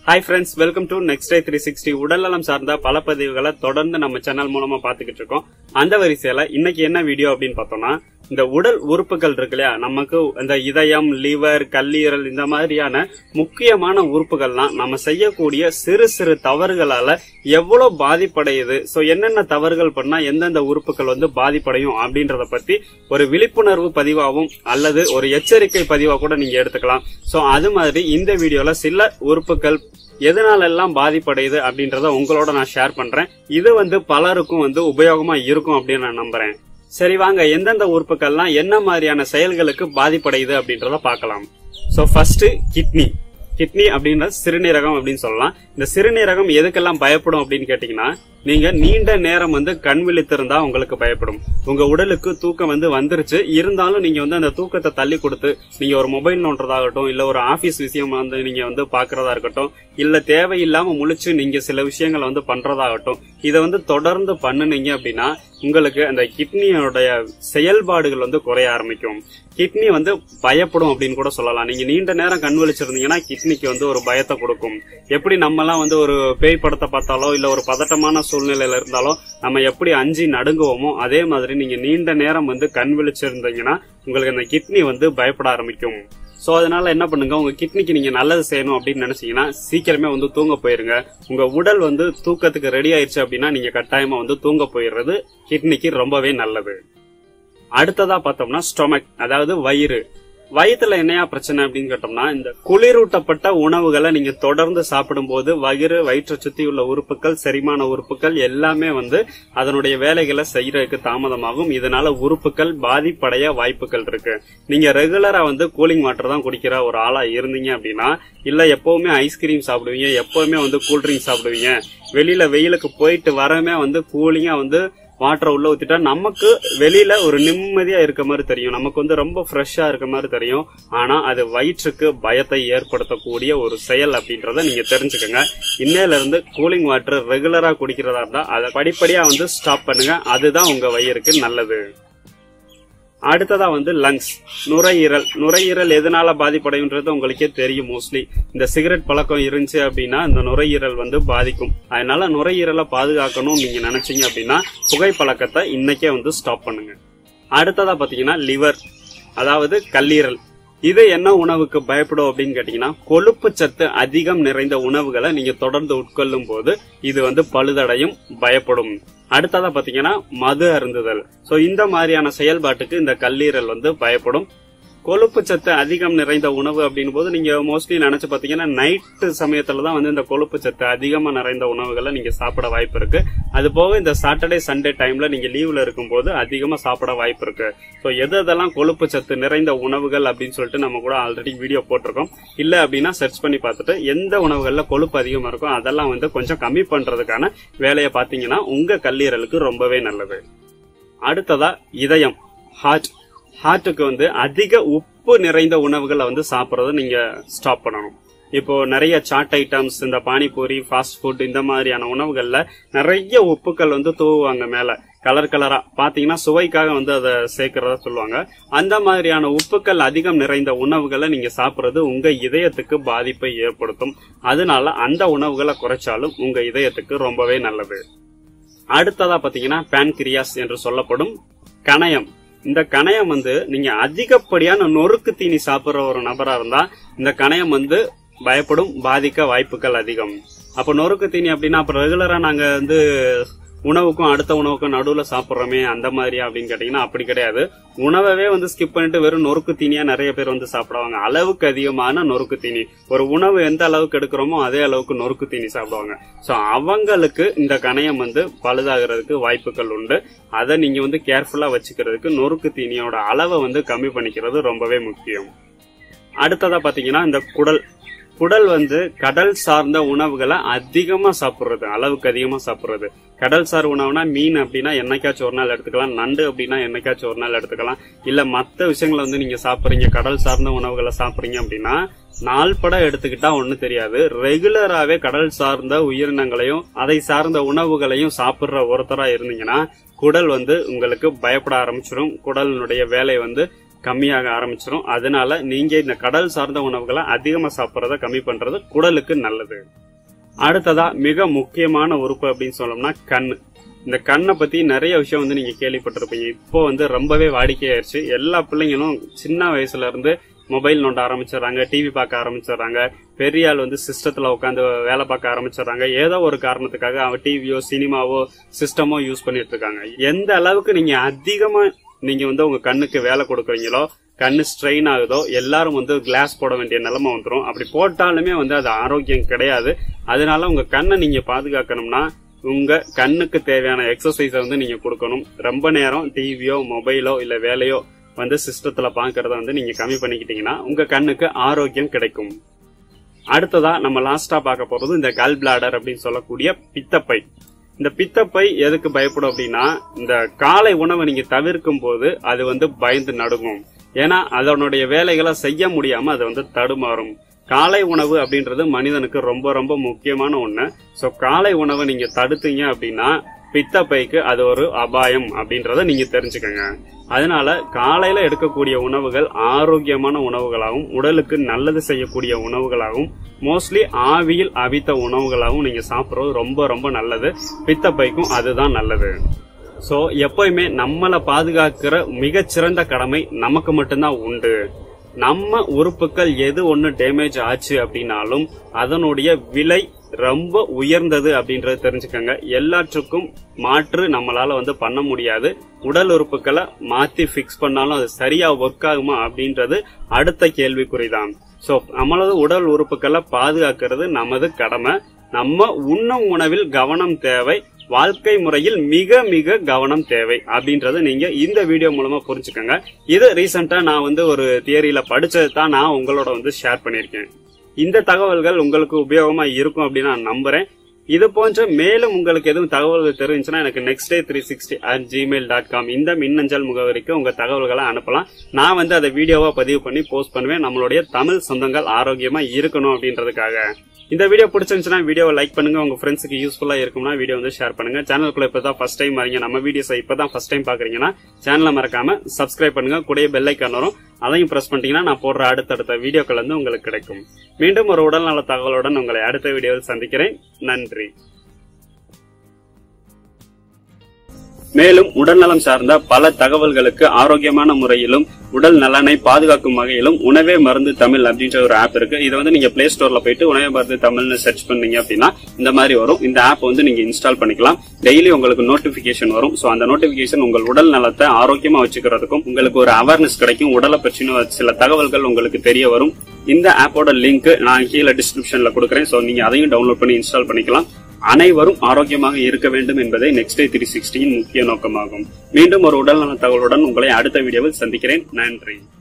hi friends welcome to next day three sixty உடல்நலம் சார்ந்த பல பதிவுகளை தொடர்ந்து நம்ம சேனல் மூலமா பாத்துக்கிட்டு இருக்கோம் அந்த வரிசையில இன்னைக்கு என்ன வீடியோ அப்படின்னு பார்த்தோம்னா இந்த உடல் உறுப்புகள் இருக்கு இல்லையா நமக்கு இந்த இதயம் லிவர் கல்லீரல் இந்த மாதிரியான முக்கியமான உறுப்புகள்லாம் நம்ம செய்யக்கூடிய சிறு சிறு தவறுகளால எவ்வளவு பாதிப்படையுது சோ என்னென்ன தவறுகள் பண்ணா எந்தெந்த உறுப்புகள் வந்து பாதிப்படையும் அப்படின்றத பத்தி ஒரு விழிப்புணர்வு பதிவாகவும் அல்லது ஒரு எச்சரிக்கை பதிவா கூட நீங்க எடுத்துக்கலாம் சோ அது மாதிரி இந்த வீடியோல சில உறுப்புகள் எதனால எல்லாம் பாதிப்படையுது அப்படின்றத உங்களோட நான் ஷேர் பண்றேன் இது வந்து பலருக்கும் வந்து உபயோகமா இருக்கும் அப்படின்னு நான் நம்புறேன் சரி வாங்க எந்தெந்த உறுப்புகள்லாம் என்ன மாதிரியான செயல்களுக்கு பாதிப்படையுது அப்படின்றத பார்க்கலாம் சோ ஃபர்ஸ்ட் கிட்னி கிட்னி அப்படின்ற சிறுநீரகம் அப்படின்னு சொல்லலாம் இந்த சிறுநீரகம் எதுக்கெல்லாம் பயப்படும் அப்படின்னு கேட்டீங்கன்னா நீங்க நீண்ட நேரம் வந்து கண் விழித்திருந்தா உங்களுக்கு பயப்படும் உங்க உடலுக்கு தூக்கம் வந்து வந்துருச்சு இருந்தாலும் நீங்க வந்து அந்த தூக்கத்தை தள்ளி கொடுத்து நீங்க ஒரு மொபைல் நோன்றதாகட்டும் இல்ல ஒரு ஆபீஸ் விஷயம் வந்து நீங்க வந்து பாக்குறதா இருக்கட்டும் இல்ல தேவையில்லாம முழிச்சு நீங்க சில விஷயங்களை வந்து பண்றதாகட்டும் இதை வந்து தொடர்ந்து பண்ணுனீங்க அப்படின்னா உங்களுக்கு அந்த கிட்னியோடைய செயல்பாடுகள் வந்து குறைய ஆரம்பிக்கும் கிட்னி வந்து பயப்படும் அப்படின்னு கூட சொல்லலாம் நீங்க நீண்ட நேரம் கண் விழிச்சிருந்தீங்கன்னா கிட்னிக்கு வந்து ஒரு பயத்தை கொடுக்கும் எப்படி நம்ம எல்லாம் வந்து ஒரு பேய் படத்தை பார்த்தாலோ இல்ல ஒரு பதட்டமான சூழ்நிலையில இருந்தாலோ நம்ம எப்படி அஞ்சி நடுங்குவோமோ அதே மாதிரி நீங்க நீண்ட நேரம் வந்து கண் விழிச்சிருந்தீங்கன்னா உங்களுக்கு அந்த கிட்னி வந்து பயப்பட ஆரம்பிக்கும் சோ அதனால என்ன பண்ணுங்க உங்க கிட்னிக்கு நீங்க நல்லது செய்யணும் அப்படின்னு நினைச்சீங்கன்னா சீக்கிரமே வந்து தூங்க போயிருங்க உங்க உடல் வந்து தூக்கத்துக்கு ரெடி ஆயிடுச்சு அப்படின்னா நீங்க கட்டாயமா வந்து தூங்க போயிடுறது கிட்னிக்கு ரொம்பவே நல்லது அடுத்ததா பார்த்தோம்னா ஸ்டொமக் அதாவது வயிறு வயிற்றுல என்னையா பிரச்சனை அப்படின்னு கேட்டோம்னா இந்த குளிரூட்டப்பட்ட உணவுகளை நீங்க தொடர்ந்து சாப்பிடும்போது வயிறு வயிற்றை சுத்தி உள்ள உறுப்புகள் செரிமான உறுப்புகள் எல்லாமே வந்து அதனுடைய வேலைகளை செய்யறதுக்கு தாமதமாகும் இதனால உறுப்புகள் பாதிப்படைய வாய்ப்புகள் இருக்கு நீங்க ரெகுலரா வந்து கூலிங் வாட்டர் தான் குடிக்கிற ஒரு ஆளா இருந்தீங்க அப்படின்னா இல்ல எப்பவுமே ஐஸ்கிரீம் சாப்பிடுவீங்க எப்பவுமே வந்து கூல்ட்ரிங்க் சாப்பிடுவீங்க வெளியில வெயிலுக்கு போயிட்டு வரமே வந்து கூலிங்கா வந்து வாட்டரை உள்ள ஊத்திட்டா நமக்கு வெளியில ஒரு நிம்மதியா இருக்க மாதிரி தெரியும் நமக்கு வந்து ரொம்ப ஃப்ரெஷ்ஷா இருக்க மாதிரி தெரியும் ஆனா அது வயிற்றுக்கு பயத்தை ஏற்படுத்தக்கூடிய ஒரு செயல் அப்படின்றத நீங்க தெரிஞ்சுக்கோங்க இன்னையில இருந்து கூலிங் வாட்டர் ரெகுலரா குடிக்கிறதா இருந்தா அதை படிப்படியா வந்து ஸ்டாப் பண்ணுங்க அதுதான் உங்க வயிறுக்கு நல்லது அடுத்ததா வந்து லங்ஸ் நுரையீரல் நுரையீரல் எதனால பாதிப்படையுன்றது உங்களுக்கே தெரியும் மோஸ்ட்லி இந்த சிகரெட் பழக்கம் இருந்துச்சு அப்படின்னா இந்த நுரையீரல் வந்து பாதிக்கும் அதனால நுரையீரலை பாதுகாக்கணும் நீங்க நினைச்சீங்க அப்படின்னா புகைப்பழக்கத்தை இன்னைக்கே வந்து ஸ்டாப் பண்ணுங்க அடுத்ததா பாத்தீங்கன்னா லிவர் அதாவது கல்லீரல் இது என்ன உணவுக்கு பயப்படும் அப்படின்னு கேட்டீங்கன்னா கொழுப்பு சத்து அதிகம் நிறைந்த உணவுகளை நீங்க தொடர்ந்து உட்கொள்ளும் போது இது வந்து பழுதடையும் பயப்படும் அடுத்ததா பாத்தீங்கன்னா மது அருந்துதல் சோ இந்த மாதிரியான செயல்பாட்டுக்கு இந்த கல்லீரல் வந்து பயப்படும் கொழுப்பு சத்து அதிகம் நிறைந்த உணவு அப்படின் போது நீங்க மோஸ்ட்லி நினைச்சு பாத்தீங்கன்னா நைட்டு சமயத்துல தான் வந்து இந்த கொழுப்பு சத்து அதிகமா நிறைந்த உணவுகளை நீங்க சாப்பிட வாய்ப்பு இருக்கு அது போக இந்த சாட்டர்டே சண்டே டைம்ல நீங்க லீவ்ல இருக்கும்போது அதிகமா சாப்பிட வாய்ப்பு இருக்கு ஸோ எது எதெல்லாம் கொழுப்பு சத்து நிறைந்த உணவுகள் அப்படின்னு சொல்லிட்டு நம்ம கூட ஆல்ரெடி வீடியோ போட்டிருக்கோம் இல்ல அப்படின்னா சர்ச் பண்ணி பார்த்துட்டு எந்த உணவுகள்ல கொழுப்பு அதிகமா இருக்கோ அதெல்லாம் வந்து கொஞ்சம் கம்மி பண்றதுக்கான வேலையை பாத்தீங்கன்னா உங்க கல்லீரலுக்கு ரொம்பவே நல்லது அடுத்ததா இதயம் ஹார்ட் ஹார்ட்டுக்கு வந்து அதிக உப்பு நிறைந்த உணவுகளை வந்து சாப்பிட்றத நீங்க ஸ்டாப் பண்ணணும் இப்போ நிறைய சாட் ஐட்டம்ஸ் இந்த பானிபூரி ஃபாஸ்ட் ஃபுட் இந்த மாதிரியான உணவுகள்ல நிறைய உப்புக்கள் வந்து தூவுவாங்க மேல கலர் கலரா பாத்தீங்கன்னா சுவைக்காக வந்து அதை சேர்க்கறதா சொல்லுவாங்க அந்த மாதிரியான உப்புக்கள் அதிகம் நிறைந்த உணவுகளை நீங்க சாப்பிடுறது உங்க இதயத்துக்கு பாதிப்பை ஏற்படுத்தும் அதனால அந்த உணவுகளை குறைச்சாலும் உங்க இதயத்துக்கு ரொம்பவே நல்லது அடுத்ததா பாத்தீங்கன்னா பான்கிரியாஸ் என்று சொல்லப்படும் கணையம் இந்த கணையம் வந்து நீங்க அதிகப்படியான நொறுக்கு தீனி சாப்பிடுற ஒரு நபரா இருந்தா இந்த கணையம் வந்து பயப்படும் பாதிக்க வாய்ப்புகள் அதிகம் அப்ப நொறுக்கு தீனி அப்படின்னா அப்ப ரெகுலரா நாங்க வந்து உணவுக்கும் அடுத்த உணவுக்கும் நடுவுல சாப்பிடுறோமே அந்த மாதிரியா அப்படின்னு கேட்டீங்கன்னா அப்படி கிடையாது உணவவே வந்து ஸ்கிப் பண்ணிட்டு வெறும் நொறுக்கு தீனியா நிறைய பேர் வந்து சாப்பிடுவாங்க அளவுக்கு அதிகமான நொறுக்கு தீனி ஒரு உணவு எந்த அளவுக்கு எடுக்கிறோமோ அதே அளவுக்கு நொறுக்கு தீனி சாப்பிடுவாங்க சோ அவங்களுக்கு இந்த கணையம் வந்து பழுதாகிறதுக்கு வாய்ப்புகள் உண்டு அதை நீங்க வந்து கேர்ஃபுல்லா வச்சுக்கிறதுக்கு நொறுக்கு தீனியோட அளவை வந்து கம்மி பண்ணிக்கிறது ரொம்பவே முக்கியம் அடுத்ததா பாத்தீங்கன்னா இந்த குடல் குடல் வந்து கடல் சார்ந்த உணவுகளை அதிகமா சாப்பிடுறது அளவுக்கு அதிகமா சாப்பிடுறது கடல் சார் உணவுனா மீன் அப்படின்னா என்னைக்காச்சும் ஒரு நாள் எடுத்துக்கலாம் நண்டு அப்படின்னா என்னைக்காச்சும் ஒரு நாள் எடுத்துக்கலாம் இல்ல மத்த விஷயங்களை வந்து நீங்க சாப்பிடுறீங்க கடல் சார்ந்த உணவுகளை சாப்பிடுறீங்க அப்படின்னா நாள் படம் எடுத்துக்கிட்டா ஒண்ணு தெரியாது ரெகுலராவே கடல் சார்ந்த உயிரினங்களையும் அதை சார்ந்த உணவுகளையும் சாப்பிடுற ஒருத்தரா இருந்தீங்கன்னா குடல் வந்து உங்களுக்கு பயப்பட ஆரம்பிச்சிடும் குடலினுடைய வேலை வந்து கம்மியாக ஆரம்பிச்சிடும் அதனால நீங்க இந்த கடல் சார்ந்த உணவுகளை அதிகமா சாப்பிட்றத கம்மி பண்றது குடலுக்கு நல்லது அடுத்ததா மிக முக்கியமான உறுப்பு அப்படின்னு சொல்லணும்னா கண் இந்த கண்ணை பத்தி நிறைய விஷயம் வந்து நீங்க கேள்விப்பட்டிருப்பீங்க இப்போ வந்து ரொம்பவே வாடிக்கையாயிருச்சு எல்லா பிள்ளைங்களும் சின்ன வயசுல இருந்து மொபைல் நோண்ட ஆரம்பிச்சிடுறாங்க டிவி பார்க்க ஆரம்பிச்சிடுறாங்க பெரிய ஆள் வந்து சிஸ்டத்துல உட்காந்து வேலை பார்க்க ஆரம்பிச்சிடுறாங்க ஏதோ ஒரு காரணத்துக்காக அவன் டிவியோ சினிமாவோ சிஸ்டமோ யூஸ் பண்ணிட்டு இருக்காங்க எந்த அளவுக்கு நீங்க அதிகமா நீங்க வந்து உங்க கண்ணுக்கு வேலை கொடுக்குறீங்களோ கண்ணு ஸ்ட்ரெயின் ஆகுதோ எல்லாரும் வந்து கிளாஸ் போட வேண்டிய நிலைமை வந்துடும் அப்படி போட்டாலுமே வந்து அது ஆரோக்கியம் கிடையாது அதனால உங்க கண்ணை நீங்க பாதுகாக்கணும்னா உங்க கண்ணுக்கு தேவையான எக்ஸசைஸை வந்து நீங்க கொடுக்கணும் ரொம்ப நேரம் டிவியோ மொபைலோ இல்ல வேலையோ வந்து சிஸ்டத்துல பாக்குறத வந்து நீங்க கம்மி பண்ணிக்கிட்டீங்கன்னா உங்க கண்ணுக்கு ஆரோக்கியம் கிடைக்கும் அடுத்ததா நம்ம லாஸ்டா பார்க்க போறது இந்த கல் பிளாடர் அப்படின்னு சொல்லக்கூடிய பித்தப்பை இந்த பித்தப்பை எதுக்கு பயப்படும் அப்படின்னா இந்த காலை உணவை நீங்க தவிர்க்கும் போது அது வந்து பயந்து நடுங்கும் ஏன்னா அதனுடைய வேலைகளை செய்ய முடியாம அது வந்து தடுமாறும் காலை உணவு அப்படின்றது மனிதனுக்கு ரொம்ப ரொம்ப முக்கியமான ஒண்ணு சோ காலை உணவை நீங்க தடுத்தீங்க அப்படின்னா பித்தப்பைக்கு அது ஒரு அபாயம் அப்படின்றத நீங்க தெரிஞ்சுக்கங்க அதனால காலையில எடுக்கக்கூடிய உணவுகள் ஆரோக்கியமான உணவுகளாகவும் உடலுக்கு நல்லது செய்யக்கூடிய உணவுகளாகவும் மோஸ்ட்லி ஆவியில் அவித்த உணவுகளாகவும் நீங்க சாப்பிடுறது ரொம்ப ரொம்ப நல்லது பித்தப்பைக்கும் அதுதான் நல்லது சோ எப்பயுமே நம்மளை பாதுகாக்கிற மிகச்சிறந்த கடமை நமக்கு மட்டும்தான் உண்டு நம்ம உறுப்புகள் எது ஒண்ணு டேமேஜ் ஆச்சு அப்படின்னாலும் அதனுடைய விலை ரொம்ப உயர்ந்தது அப்படின்றத தெரிஞ்சுக்கங்க எல்லாற்றுக்கும் மாற்று நம்மளால வந்து பண்ண முடியாது உடல் உறுப்புகளை மாத்தி பிக்ஸ் பண்ணாலும் அது சரியா ஒர்க் ஆகுமா அப்படின்றது அடுத்த கேள்விக்குறிதான் சோ நம்மளது உடல் உறுப்புகளை பாதுகாக்கிறது நமது கடமை நம்ம உண்ணும் உணவில் கவனம் தேவை வாழ்க்கை முறையில் மிக மிக கவனம் தேவை அப்படின்றத நீங்க இந்த வீடியோ மூலமா புரிஞ்சுக்கோங்க இது ரீசெண்டா நான் வந்து ஒரு தியரியில படிச்சது தான் நான் உங்களோட வந்து ஷேர் பண்ணியிருக்கேன் இந்த தகவல்கள் உங்களுக்கு உபயோகமா இருக்கும் அப்படின்னு நான் நம்புறேன் இது போன்ற மேலும் உங்களுக்கு எதுவும் தகவல்கள் தெரிஞ்சுன்னா எனக்கு next day three sixty at Gmail dot com இந்த மின்னஞ்சல் முகவரிக்கு உங்க தகவல்களை அனுப்பலாம் நான் வந்து அதை வீடியோவா பதிவு பண்ணி போஸ்ட் பண்ணுவேன் நம்மளுடைய தமிழ் சொந்தங்கள் ஆரோக்கியமா இருக்கணும் அப்படின்றதுக்காக இந்த வீடியோ பிடிச்சிருந்துச்சுன்னா வீடியோவை லைக் பண்ணுங்க உங்க ஃப்ரெண்ட்ஸுக்கு யூஸ்ஃபுல்லா இருக்கும்னா வீடியோ வந்து ஷேர் பண்ணுங்க சேனலுக்குள்ள இப்பதான் ஃபர்ஸ்ட் டைம் வரீங்க நம்ம வீடியோஸை இப்பதான் ஃபர்ஸ்ட் டைம் பாக்குறீங்கன்னா சேனலை மறக்காம சப்ஸ்கிரைப் பண்ணுங்க கூடயே பெல் ஐக்கான் வரும் அதையும் பிரஸ் பண்ணிட்டீங்கன்னா நான் போடுற அடுத்தடுத்த வீடியோக்கள் வந்து உங்களுக்கு கிடைக்கும் மீண்டும் ஒரு உடல்நல தகவலுடன் உங்களை அடுத்த வீடியோவில் சந்திக்கிறேன் நன்றி மேலும் உடல்நலம் சார்ந்த பல தகவல்களுக்கு ஆரோக்கியமான முறையிலும் உடல் நலனை பாதுகாக்கும் வகையிலும் உணவே மருந்து தமிழ் அப்படின்ற ஒரு ஆப் இருக்கு இதை வந்து நீங்க பிளே ஸ்டோர்ல போயிட்டு உணவே மருந்து தமிழ்னு சர்ச் பண்ணீங்க அப்படின்னா இந்த மாதிரி வரும் இந்த ஆப் வந்து நீங்க இன்ஸ்டால் பண்ணிக்கலாம் டெய்லி உங்களுக்கு நோட்டிபிகேஷன் வரும் சோ அந்த நோட்டிபிகேஷன் உங்கள் உடல் நலத்தை ஆரோக்கியமா வச்சுக்கிறதுக்கும் உங்களுக்கு ஒரு அவேர்னஸ் கிடைக்கும் உடலை பற்றின சில தகவல்கள் உங்களுக்கு தெரிய வரும் இந்த ஆப்போட லிங்க் நான் கீழே டிஸ்கிரிப்ஷன்ல கொடுக்குறேன் சோ நீங்க அதையும் டவுன்லோட் பண்ணி இன்ஸ்டால் பண்ணிக்கலாம் அனைவரும் ஆரோக்கியமாக இருக்க வேண்டும் என்பதே நெக்ஸ்ட் டே த்ரீ சிக்ஸ்டியின் முக்கிய நோக்கமாகும் மீண்டும் ஒரு உடல்நல தகவலுடன் உங்களை அடுத்த வீடியோவில் சந்திக்கிறேன் நன்றி